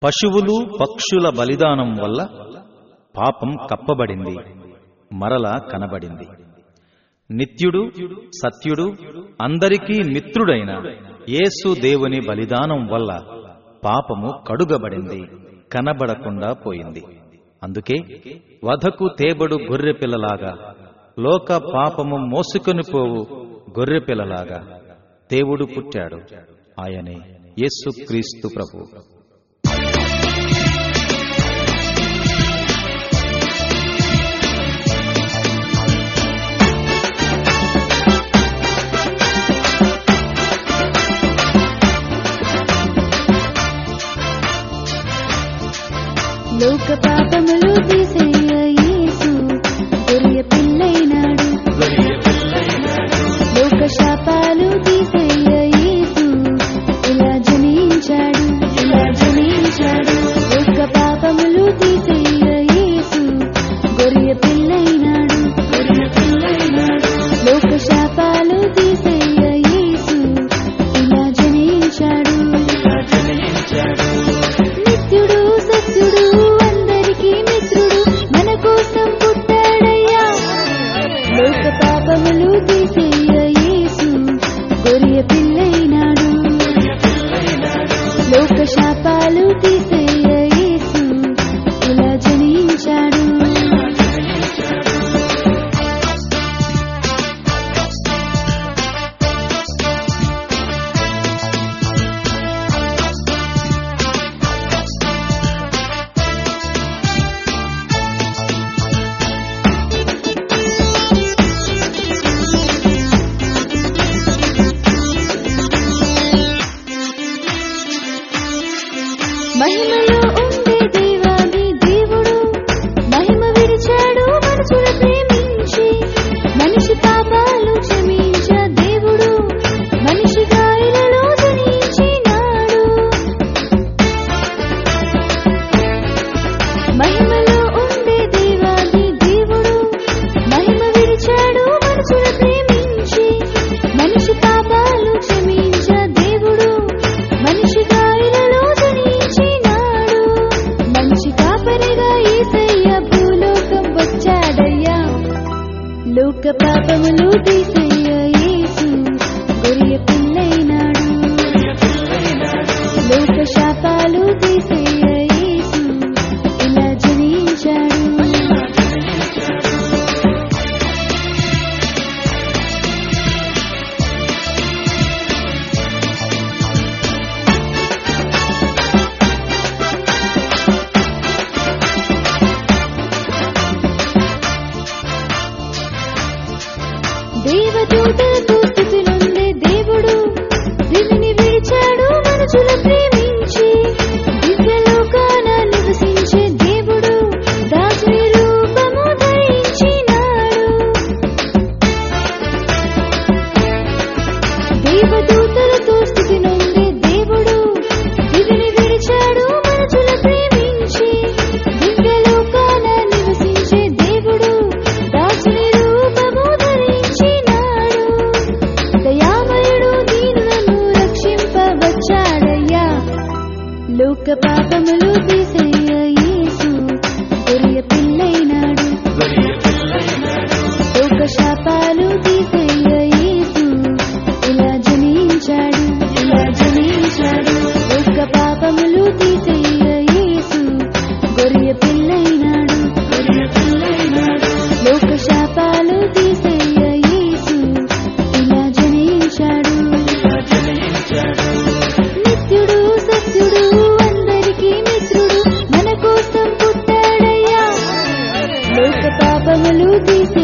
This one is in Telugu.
పశువులు పక్షుల బలిదానం వల్ల పాపం కప్పబడింది మరల కనబడింది నిత్యుడు సత్యుడు అందరికీ మిత్రుడైన యేసు దేవుని బలిదానం వల్ల పాపము కడుగబడింది కనబడకుండా పోయింది అందుకే వధకు తేబడు గొర్రెపిల్లలాగా లోక పాపము మోసుకొని పోవు గొర్రెపిల్లలాగా దేవుడు పుట్టాడు ఆయనే యేసుక్రీస్తు ప్రభు లోక పాపములు తీసేయ యేసు గొర్రె పిల్లైనాడు లోక శాపాలు తీసేయ యేసు ఇలా జనించాడు ఇలా జనించాడు లోక పాపములు తీసేయ యేసు గొర్రె పిల్లైనాడు గొర్రె పిల్లైనాడు లోక శాపాలు తీసేయ యేసు ఇలా జనించాడు ఇలా జనించాడు నిత్యుడు సత్యుడు అందరికీ మిత్రుడు మన కోసం పుట్టాడయ్యా లోక పాపములు తీసేయ యేసు గొర్రె పిల్లైనాడు లోక శాపాలు తీసేయ యేసు ఇలా జనించాడు మహిమలో ఉండే దేవాది దేవుడు మహిమ విడిచాడు మనుషుల ప్రేమించి మనిషి పాపాలు క్షమించ దేవుడు మనిషి గాయలలో జనించినాడు మహిమలో ఉండే దేవాది దేవుడు మహిమ విడిచాడు మనుషుల ప్రేమించి మనిషి పాపాలు క్షమించ దేవుడు మనిషి గాయలలో జనించినాడు మంచి కాపరిగా ఏసయ్య భూలోకం వచ్చాడయ్యా లోక పాపములు తీసయ్య యేసు గొర్రె పిల్లైనాడు లోక శాపాలు తీసయ్య యేసు ఇలా జనించాడు దేవదూతలతో స్థుతులుండే దేవుడు దివిని విడిచాడు మనుషుల ప్రేమించి దివ్యలోకాన నివసించే దేవుడు దాసుని రూపము ధరించినాడు దేవదూతలతో స్థుతి నొందే దేవుడు దివిని విడిచాడు మనుషుల ప్రేమించి దివ్యలోకాన నివసించే దేవుడు దాసుని రూపము ధరించినాడు దయామయుడు దీనులను రక్షింపవచ్చాడయ్యా లోక పాపములు తీసేయ యేసు గొర్రె పిల్లైనాడు లోక శాపాలు తీసేయ యేసు ఇలా జనించాడు ఇలా జనించాడు లోక పాపములు తీసేయ యేసు గొర్రె పిల్లైనాడు గొర్రె పిల్లైనాడు లోక శాపాలు తీసేయ యేసు ఇలా జనించాడు ఇలా జనించాడు నిత్యుడు సత్యుడు అందరికీ మిత్రుడు మన కోసం పుట్టాడయ్యా లోక పాపములు తీసే